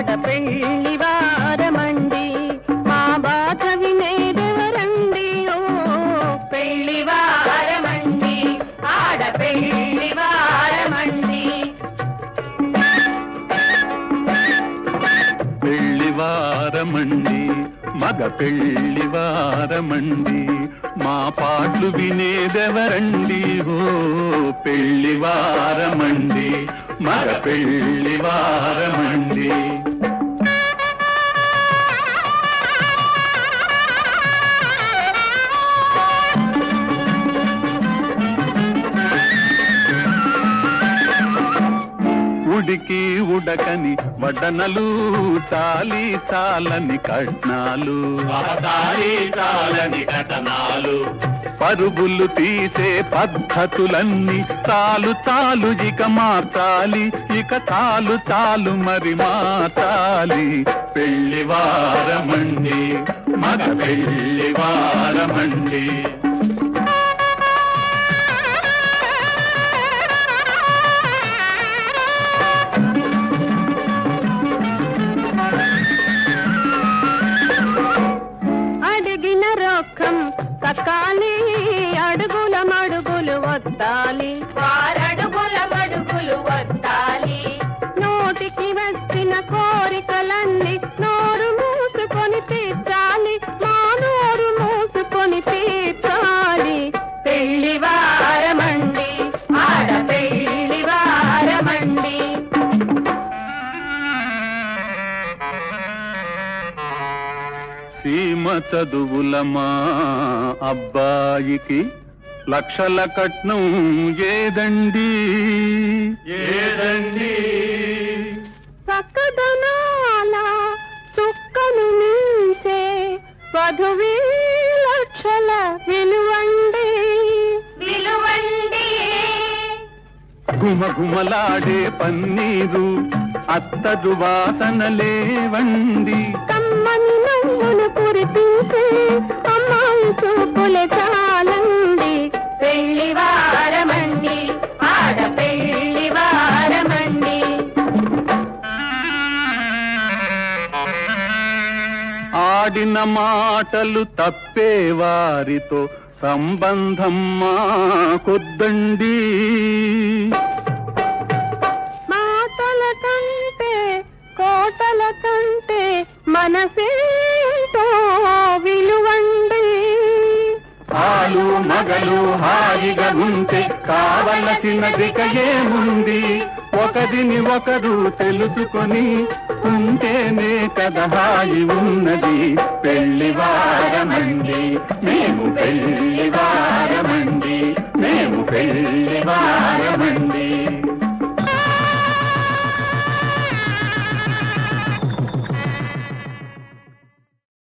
పెళ్లి వారమండి మా బాధ వినేదెవరండి ఓ పెళ్లి వారమండి ఆడ పెళ్లి వారమండి పెళ్లివారమండి మగ పెళ్లివారమండి మా పాటలు వినేదెవరండి ఓ పెళ్లివారమండి మగ పెళ్లివారమండి ఉడికి ఉడకని వడనలు తాలి తాలని కట్నాలు అవతారి కాలని కథనాలు పరుగులు తీసే పద్ధతులన్నీ తాలు తాలు ఇక మార్చాలి ఇక తాలు తాలు మరి మార్చాలి పెళ్లివారమండి మగ పెళ్లివారమండి అడిగిన రొక్కం కక్కాలి అడుగుల మడుగులు వద్దాలి ఆరడుగుల మడుగులు వద్దాలి నోటికి వచ్చిన కోరికలన్నీ నోరు మూసుకొని తీర్చాలి మా నోరు మూసుకొని తీర్చాలి పెళ్లి వారమండి ఆడ పెళ్లి వారమండి సీమ చదువుల మా అబ్బాయికి లక్షల కట్నం ఏదండి ఏదండి చక్కదనాల చుక్కను మించే వధువీ లక్షల విలువండి విలువండి గుమగుమలాడే పన్నీరు అత్తరు వాసన లేవండి కమ్మని నవ్వులు కురిపించే అమ్మాయి చూపులే చాలండి పెళ్లి వారమండి ఆడ పెళ్లి వారమండి ఆడిన మాటలు తప్పే వారితో సంబంధం మాకొద్దండి మాటల కంటే కోటల కంటే మనసేంటో విలువండి ఆలు మగలు హాయిగా ఉంటే కావలసినదిక ఏముంది ఒకరిని ఒకరు తెలుసుకొని ఉంటేనే కదా హాయి ఉన్నది పెళ్లి వారమండి మేము పెళ్లి వారమండి మేము పెళ్లి వారమండి